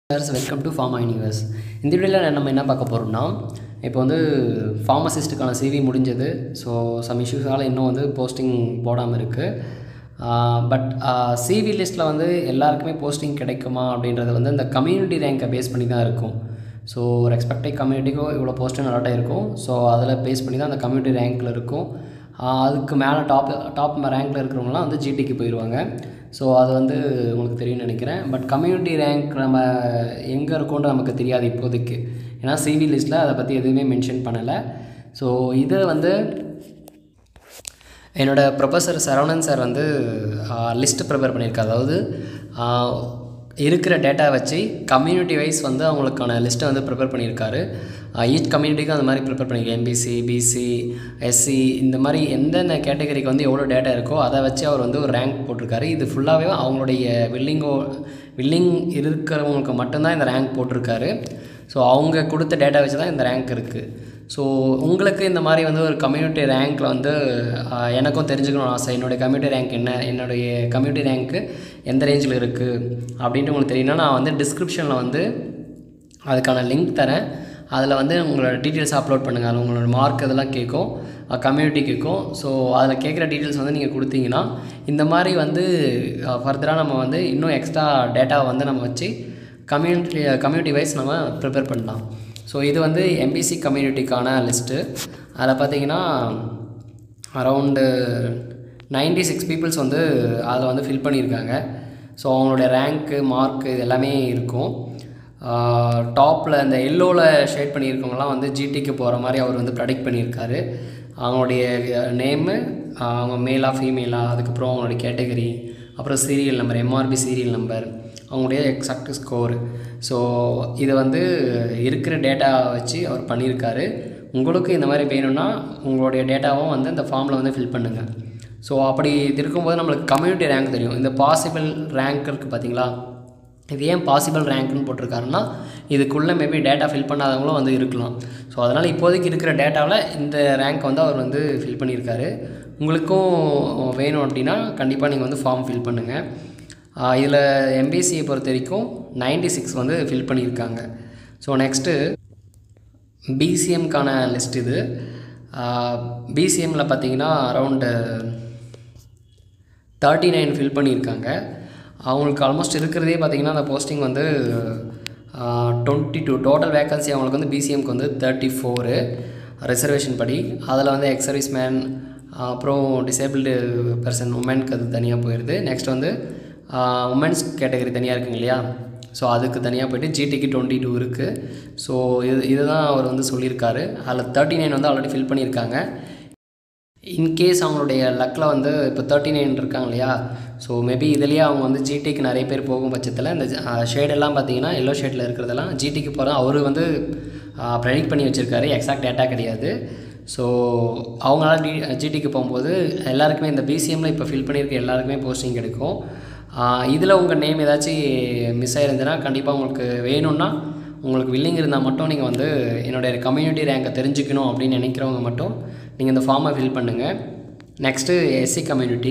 SARS welcome to Pharma Universe இந்த வீடியோவில் நம்ம என்ன பார்க்க போகிறோம்னா இப்போ வந்து ஃபார்மசிஸ்ட்டுக்கான சிவி முடிஞ்சது ஸோ சம் இஷ்யூஸால் இன்னும் வந்து போஸ்டிங் போடாமல் இருக்குது பட் சிவி லிஸ்ட்டில் வந்து எல்லாருக்குமே போஸ்டிங் கிடைக்குமா அப்படின்றது வந்து இந்த கம்யூனிட்டி ரேங்கை பேஸ் பண்ணி தான் இருக்கும் ஸோ ஒரு எக்ஸ்பெக்டட் கம்யூனிட்டிக்கும் இவ்வளோ போஸ்ட்டு நல்லாட்டா இருக்கும் ஸோ அதில் பேஸ் பண்ணி தான் அந்த கம்யூனிட்டி ரேங்க்கில் இருக்கும் ஆஹ் அதுக்கு மேலே டாப் டாப் ரேங்க்கில் இருக்கிறவங்களாம் வந்து ஜிடிக்கு போயிடுவாங்க ஸோ அது வந்து உங்களுக்கு தெரியும்னு நினைக்கிறேன் பட் கம்யூனிட்டி ரேங்க் நம்ம எங்கே இருக்கோன்ற நமக்கு தெரியாது இப்போதைக்கு ஏன்னா சிவி லிஸ்ட்டில் அதை பற்றி எதுவுமே மென்ஷன் பண்ணலை ஸோ இது வந்து என்னோடய ப்ரொஃபஸர் சரவணன் சார் வந்து லிஸ்ட்டு ப்ரிப்பேர் பண்ணியிருக்காரு அதாவது ஆஹ், இருக்கிற டேட்டா வச்சு கம்யூனிட்டி வைஸ் வந்து அவங்களுக்கான லிஸ்ட்டை வந்து ப்ரிப்பேர் பண்ணியிருக்காரு ஈச் கம்யூனிட்டிக்கும் அந்த மாதிரி ப்ரிப்பேர் பண்ணியிருக்கேன் எம்பிசி பிசி எஸ்சி இந்த மாதிரி எந்தெந்த கேட்டகரிக்கு வந்து எவ்வளோ டேட்டா இருக்கோ அதை வச்சு அவர் வந்து ஒரு ரேங்க் போட்டிருக்காரு இது ஃபுல்லாகவே அவங்களுடைய வில்லிங்கோ வில்லிங் இருக்கிறவங்களுக்கு மட்டும்தான் இந்த ரேங்க் போட்டிருக்காரு ஸோ அவங்க கொடுத்த டேட்டா வச்சு தான் இந்த ரேங்க் இருக்குது ஸோ உங்களுக்கு இந்த மாதிரி வந்து ஒரு கம்யூனிட்டி ரேங்க்கில் வந்து ஆஹ், எனக்கும் தெரிஞ்சுக்கணும் ஆசை என்னுடைய கம்யூனிட்டி ரேங்க் என்ன என்னுடைய கம்யூனிட்டி ரேங்க்கு எந்த ரேஞ்சில் இருக்குது அப்படின்ட்டு உங்களுக்கு தெரியும்னா நான் வந்து டிஸ்கிரிப்ஷனில் வந்து அதுக்கான லிங்க் தரேன் அதில் வந்து உங்களோட டீட்டெயில்ஸ் அப்லோட் பண்ணுங்கள் அதில் உங்களோட மார்க் இதெல்லாம் கேட்கும் கம்யூனிட்டி கேட்கும் ஸோ அதில் கேட்குற டீட்டெயில்ஸ் வந்து நீங்கள் கொடுத்தீங்கன்னா இந்த மாதிரி வந்து ஃபர்தராக நம்ம வந்து இன்னும் எக்ஸ்ட்ரா டேட்டாவை வந்து நம்ம வச்சு கம்யூனிட்டி கம்யூனிட்டி வைஸ் நம்ம ப்ரிப்பேர் பண்ணலாம் ஸோ இது வந்து எம்பிசி கம்யூனிட்டிக்கான லிஸ்ட்டு அதில் பார்த்தீங்கன்னா அரவுண்டு 96 சிக்ஸ் பீப்புள்ஸ் வந்து அதில் வந்து ஃபில் பண்ணியிருக்காங்க ஸோ அவங்களுடைய ரேங்க்கு மார்க்கு இது எல்லாமே இருக்கும் டாப்பில் இந்த எல்லோவில் ஷேட் பண்ணியிருக்கவங்கலாம் வந்து ஜிடிக்கு போகிற மாதிரி அவர் வந்து ப்ரடிக்ட் பண்ணியிருக்காரு அவங்களுடைய நேமு அவங்க மேலா ஃபீமேலா அதுக்கப்புறம் அவங்களுடைய கேட்டகரி அப்புறம் serial number MRP serial number அவங்களுடைய எக்ஸாக்ட் ஸ்கோர் ஸோ இதை வந்து இருக்கிற டேட்டா வச்சு அவர் பண்ணியிருக்காரு உங்களுக்கு இந்த மாதிரி வேணும்னா உங்களுடைய டேட்டாவும் வந்து இந்த ஃபார்மில் வந்து ஃபில் பண்ணுங்கள் ஸோ அப்படி இது இருக்கும்போது நம்மளுக்கு கம்யூனிட்டி ரேங்க் தெரியும் இந்த பாசிபிள் ரேங்க் இருக்குது பார்த்தீங்களா இது ஏன் பாசிபிள் ரேங்க்னு போட்டிருக்காருன்னா இதுக்குள்ளே மேபி டேட்டா ஃபில் பண்ணாதவங்களும் வந்து இருக்கலாம் ஸோ அதனால் இப்போதைக்கு இருக்கிற டேட்டாவில் இந்த ரேங்க் வந்து அவர் வந்து ஃபில் பண்ணியிருக்காரு உங்களுக்கும் வேணும் அப்படின்னா கண்டிப்பாக நீங்கள் வந்து ஃபார்ம் ஃபில் பண்ணுங்கள் இதில் எம்பிசியை பொறுத்த வரைக்கும் 96 சிக்ஸ் வந்து ஃபில் பண்ணியிருக்காங்க ஸோ நெக்ஸ்ட்டு பிசிஎம்க்கான லிஸ்ட் இது பிசிஎம்மில் பார்த்தீங்கன்னா அரவுண்டு தேர்ட்டி நைன் ஃபில் பண்ணியிருக்காங்க அவங்களுக்கு ஆல்மோஸ்ட் இருக்கிறதே பார்த்தீங்கன்னா அந்த போஸ்டிங் வந்து டுவெண்ட்டி டூ டோட்டல் வேக்கன்சி அவங்களுக்கு வந்து பிசிஎம்க்கு வந்து தேர்ட்டி ஃபோரு ரிசர்வேஷன் படி அதில் வந்து எக்ஸ் சர்வீஸ் மேன் அப்புறம் டிசேபிள்டு பர்சன் உமனுக்கு அது தனியாக போயிடுது நெக்ஸ்ட் வந்து உமன்ஸ் கேட்டகரி தனியாக இருக்குங்க இல்லையா ஸோ அதுக்கு தனியாக போயிட்டு ஜிடிக்கு டுவெண்ட்டி டூ இருக்குது ஸோ இது இதுதான் அவர் வந்து சொல்லியிருக்காரு அதில் தேர்ட்டி நைன் வந்து ஆல்ரெடி ஃபில் பண்ணியிருக்காங்க இன்கேஸ் அவங்களுடைய லக்கில் வந்து இப்போ தேர்ட்டி நைன் இருக்காங்க இல்லையா ஸோ மேபி இதுலேயே அவங்க வந்து ஜிடிக்கு நிறைய பேர் போகும் பட்சத்தில் இந்த ஷேடெல்லாம் பார்த்தீங்கன்னா எல்லோ ஷேடில் இருக்கிறதெல்லாம் ஜிடிக்கு போகிற அவர் வந்து ப்ரெடிக்ட் பண்ணி வச்சுருக்காரு எக்ஸாக்ட் டேட்டா கிடையாது ஸோ அவங்களால டி ஜிடிக்கு போகும்போது எல்லாருக்குமே இந்த பிசிஎம்மில் இப்போ ஃபில் பண்ணியிருக்க எல்லாருக்குமே போஸ்டிங் கிடைக்கும் இதில் உங்கள் நேம் ஏதாச்சும் மிஸ் ஆயிருந்துன்னா கண்டிப்பாக உங்களுக்கு வேணும்னா உங்களுக்கு வில்லிங் இருந்தால் மட்டும் நீங்கள் வந்து என்னுடைய கம்யூனிட்டி ரேங்கை தெரிஞ்சுக்கணும் அப்படின்னு நினைக்கிறவங்க மட்டும் நீங்கள் இந்த ஃபார்மை ஃபில் பண்ணுங்கள் நெக்ஸ்ட்டு எஸ்சி கம்யூனிட்டி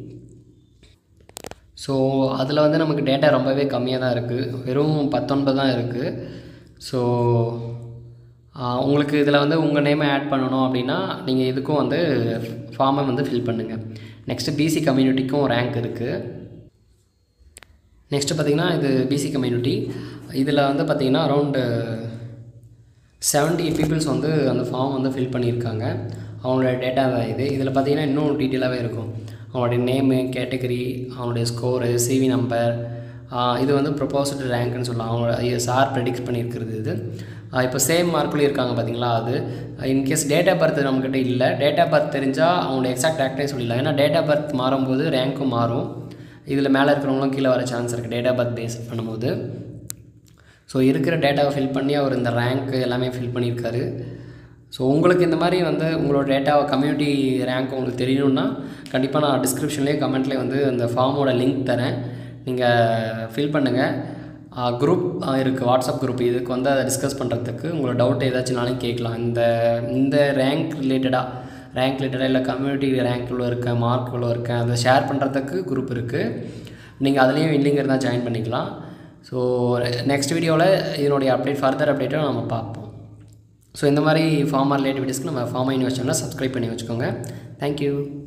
ஸோ அதில் வந்து நமக்கு டேட்டா ரொம்பவே கம்மியாக தான் இருக்குது வெறும் பத்தொன்பது தான் இருக்குது ஸோ உங்களுக்கு இதில் வந்து உங்கள் நேமை ஆட் பண்ணணும் அப்படின்னா நீங்கள் இதுக்கும் வந்து ஃபார்மை வந்து ஃபில் பண்ணுங்கள் நெக்ஸ்ட்டு பிசி கம்யூனிட்டிக்கும் ரேங்க் இருக்குது நெக்ஸ்ட்டு பார்த்தீங்கன்னா இது பிசி கம்யூனிட்டி இதில் வந்து பார்த்தீங்கன்னா அரௌண்டு செவன்ட்டி பீப்புள்ஸ் வந்து அந்த ஃபார்ம் வந்து ஃபில் பண்ணியிருக்காங்க அவங்களோட டேட்டா தான் இது இதில் பார்த்தீங்கன்னா இன்னும் டீட்டெயிலாகவே இருக்கும் அவங்களுடைய நேமு கேட்டகரி அவங்களுடைய ஸ்கோரு சிவி நம்பர் இது வந்து ப்ரொபோஸ்டு ரேங்க்னு சொல்லலாம் அவங்க சார் ப்ரெடிக்ட் பண்ணியிருக்கிறது இது இப்போ சேம் மார்க்லேயும் இருக்காங்க பார்த்தீங்களா அது இன்கேஸ் டேட் ஆஃப் பர்த் நம்மக்கிட்ட இல்லை டேட் ஆஃப் பர்த் தெரிஞ்சால் அவங்களோட எக்ஸாக்ட் ஆக்டே சொல்லிடலாம் ஏன்னா டேட் ஆஃப் பர்த் மாறும்போது ரேங்க்கும் மாறும் இதில் மேலே இருக்கிறவங்களும் கீழே வர சான்ஸ் இருக்குது டேட் ஆஃப் பர்த் பேஸ் பண்ணும்போது ஸோ இருக்கிற டேட்டாவை ஃபில் பண்ணி அவர் இந்த ரேங்க் எல்லாமே ஃபில் பண்ணியிருக்காரு ஸோ உங்களுக்கு இந்த மாதிரி வந்து உங்களோட டேட்டாவை கம்யூனிட்டி ரேங்க் உங்களுக்கு தெரியணும்னா கண்டிப்பாக நான் டிஸ்கிரிப்ஷன்லேயே கமெண்ட்லேயே வந்து அந்த ஃபார்மோட லிங்க் தரேன் நீங்கள் ஃபில் பண்ணுங்கள் குரூப் இருக்குது வாட்ஸ்அப் குரூப் இதுக்கு வந்து அதை டிஸ்கஸ் பண்ணுறதுக்கு உங்களோட டவுட் ஏதாச்சும்னாலும் கேட்கலாம் இந்த இந்த ரேங்க் ரிலேட்டடாக ரேங்க் ரிலேட்டடாக இல்லை கம்யூனிட்டி ரேங்க் இவ்வளோ இருக்கேன் மார்க் இவ்வளோ இருக்கேன் அதை ஷேர் பண்ணுறதுக்கு குரூப் இருக்குது நீங்கள் அதுலேயும் இல்லைங்கிறதா ஜாயின் பண்ணிக்கலாம் ஸோ நெக்ஸ்ட் வீடியோவில் இதனுடைய அப்டேட் ஃபர்தர் அப்டேட்டும் நம்ம பார்ப்போம் ஸோ இந்த மாதிரி ஃபார்மர் ரிலேட்டிவிட்டிஸ்க்கு நம்ம ஃபார்மா யூனிவர்சிட்டியில் சப்ஸ்கிரைப் பண்ணி வச்சுக்கோங்க தேங்க்யூ